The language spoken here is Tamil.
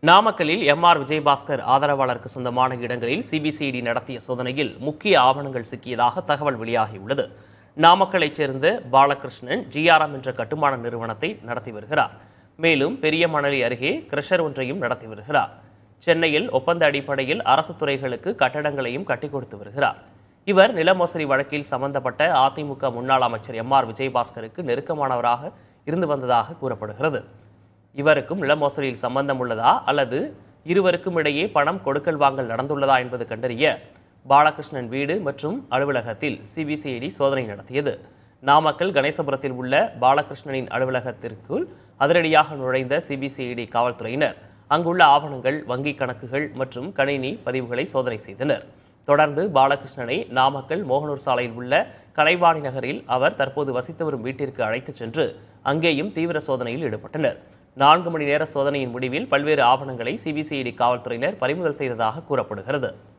நாமக்கல்லில் எம் ஆர் விஜயபாஸ்கர் ஆதரவாளருக்கு சொந்தமான இடங்களில் சிபிசிஐடி நடத்திய சோதனையில் முக்கிய ஆவணங்கள் சிக்கியதாக தகவல் வெளியாகியுள்ளது நாமக்கலைச் சேர்ந்த பாலகிருஷ்ணன் ஜிஆர்எம் என்ற கட்டுமான நிறுவனத்தை நடத்தி வருகிறார் மேலும் பெரிய மணலி அருகே கிரஷர் ஒன்றையும் நடத்தி வருகிறார் சென்னையில் ஒப்பந்த அடிப்படையில் அரசு துறைகளுக்கு கட்டடங்களையும் கட்டிக் கொடுத்து வருகிறார் இவர் நில மோசடி வழக்கில் சம்பந்தப்பட்ட அதிமுக முன்னாள் அமைச்சர் எம் ஆர் விஜயபாஸ்கருக்கு நெருக்கமானவராக இருந்து வந்ததாக கூறப்படுகிறது இவருக்கும் நில மோசடியில் சம்பந்தம் உள்ளதா அல்லது இருவருக்கும் இடையே பணம் கொடுக்கல் வாங்கல் நடந்துள்ளதா என்பது கண்டறிய பாலகிருஷ்ணன் வீடு மற்றும் அலுவலகத்தில் சிபிசிஐடி சோதனை நடத்தியது நாமக்கல் கணேசபுரத்தில் உள்ள பாலகிருஷ்ணனின் அலுவலகத்திற்குள் அதிரடியாக நுழைந்த சிபிசிஐடி காவல்துறையினர் அங்குள்ள ஆவணங்கள் வங்கிக் கணக்குகள் மற்றும் கணினி பதிவுகளை சோதனை செய்தனர் தொடர்ந்து பாலகிருஷ்ணனை நாமக்கல் மோகனூர் சாலையில் உள்ள கலைவாணி நகரில் அவர் தற்போது வசித்து வரும் வீட்டிற்கு அழைத்துச் சென்று அங்கேயும் தீவிர சோதனையில் ஈடுபட்டனர் நான்கு மணி நேர சோதனையின் முடிவில் பல்வேறு ஆவணங்களை சிபிசிஐடி காவல்துறையினர் பறிமுதல் செய்ததாக கூறப்படுகிறது